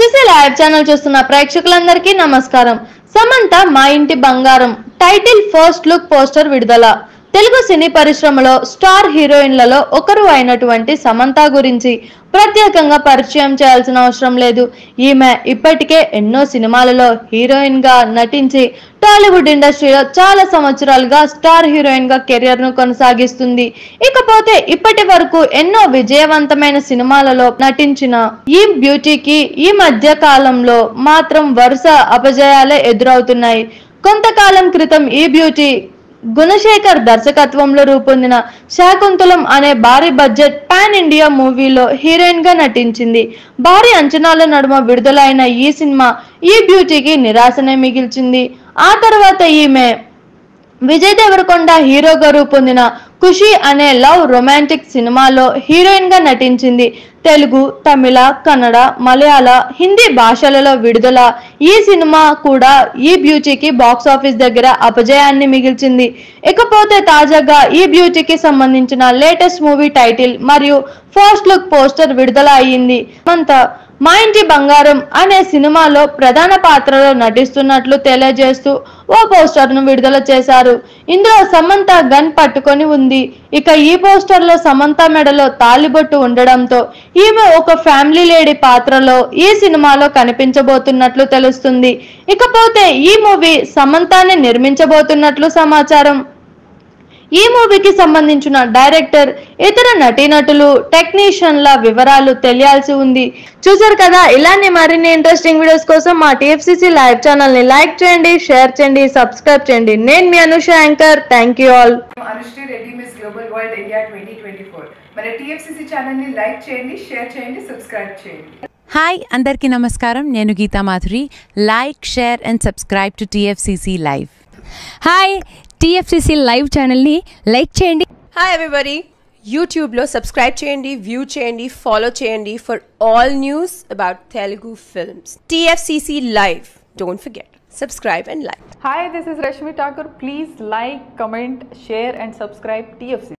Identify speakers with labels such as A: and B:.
A: TFCC live channel చూస్తున్న ప్రేక్షకులందరికీ నమస్కారం సమంత మా ఇంటి బంగారం టైటిల్ ఫస్ట్ లుక్ పోస్టర్ విడుదల తెలుగు సినీ పరిశ్రమలో స్టార్ హీరోయిన్లలో ఒకరు అయినటువంటి సమంత గురించి ప్రత్యేకంగా పరిచయం చేయాల్సిన అవసరం లేదు ఈమె ఇప్పటికే ఎన్నో సినిమాలలో హీరోయిన్ గా నటించి టాలీవుడ్ ఇండస్ట్రీలో చాలా సంవత్సరాలుగా స్టార్ హీరోయిన్ గా కెరియర్ ను కొనసాగిస్తుంది ఇకపోతే ఇప్పటి వరకు ఎన్నో విజయవంతమైన సినిమాలలో నటించిన ఈ బ్యూటీకి ఈ మధ్య కాలంలో మాత్రం వరుస అపజయాలే ఎదురవుతున్నాయి కొంతకాలం క్రితం ఈ బ్యూటీ గుణశేఖర్ దర్శకత్వంలో రూపొందిన శాకుంతలం అనే భారీ బడ్జెట్ పాన్ ఇండియా మూవీలో హీరోయిన్ గా నటించింది భారీ అంచనాల నడుమ విడుదలైన ఈ సినిమా ఈ బ్యూటీకి నిరాశనే మిగిల్చింది ఆ తర్వాత ఈమె విజయ్ దేవరకొండ హీరోగా రూపొందిన ఖుషి అనే లవ్ రొమాంటిక్ సినిమాలో హీరోయిన్ గా నటించింది తెలుగు తమిళ కన్నడ మలయాళ హిందీ భాషలలో విడుదల ఈ సినిమా కూడా ఈ బ్యూటీకి బాక్స్ ఆఫీస్ దగ్గర అపజయాన్ని మిగిల్చింది ఇకపోతే తాజాగా ఈ బ్యూటీకి సంబంధించిన లేటెస్ట్ మూవీ టైటిల్ మరియు ఫస్ట్ లుక్ పోస్టర్ విడుదల అయ్యింది అంతా మా ఇంటి బంగారం అనే సినిమాలో ప్రధాన పాత్రలో నటిస్తున్నట్లు తెలియజేస్తూ ఓ పోస్టర్ ను విడుదల చేశారు ఇందులో సమంత గన్ పట్టుకొని ఉంది ఇక ఈ పోస్టర్ లో సమంత మెడలో తాలిబొట్టు ఉండడంతో ఈమె ఒక ఫ్యామిలీ లేడీ పాత్రలో ఈ సినిమాలో కనిపించబోతున్నట్లు తెలుస్తుంది ఇకపోతే ఈ మూవీ సమంతానే నిర్మించబోతున్నట్లు సమాచారం ఈ మూవీకి సంబంధించిన డైరెక్టర్ ఇతర నటీనటులు టెక్నీషియన్ల వివరాలు తెలియాల్సి ఉంది చూసారు కదా ఇలాంటి మరిన్ని ఇంట్రెస్టింగ్ వీడియోస్ కోసం మా టిఎఫ్సిసి లైవ్ ఛానల్ ని లైక్ చేయండి షేర్ చేయండి సబ్స్క్రైబ్ చేయండి నేను మీ Anusha anchor thank you all
B: Anusri Reddy miss global world India twenty twenty four మన టీఎఫ్సీసీ ఛానల్ని లైక్ చేయండి షేర్ చేయండి సబ్స్క్రైబ్ చేయండి
C: హాయ్ అందరికీ నమస్కారం నేను Geetha Madhuri like share and subscribe to TFCC live
D: hi TFCC live ఛానల్ని లైక్ చేయండి
E: హాయ్ ఎవ్రీబడి యూట్యూబ్లో సబ్స్క్రైబ్ చేయండి వ్యూ చేయండి ఫాలో చేయండి for all news about Telugu films TFCC live don't forget subscribe and like
F: Hi, this is Rashmi Thakur. Please like, comment, share, and subscribe TFC.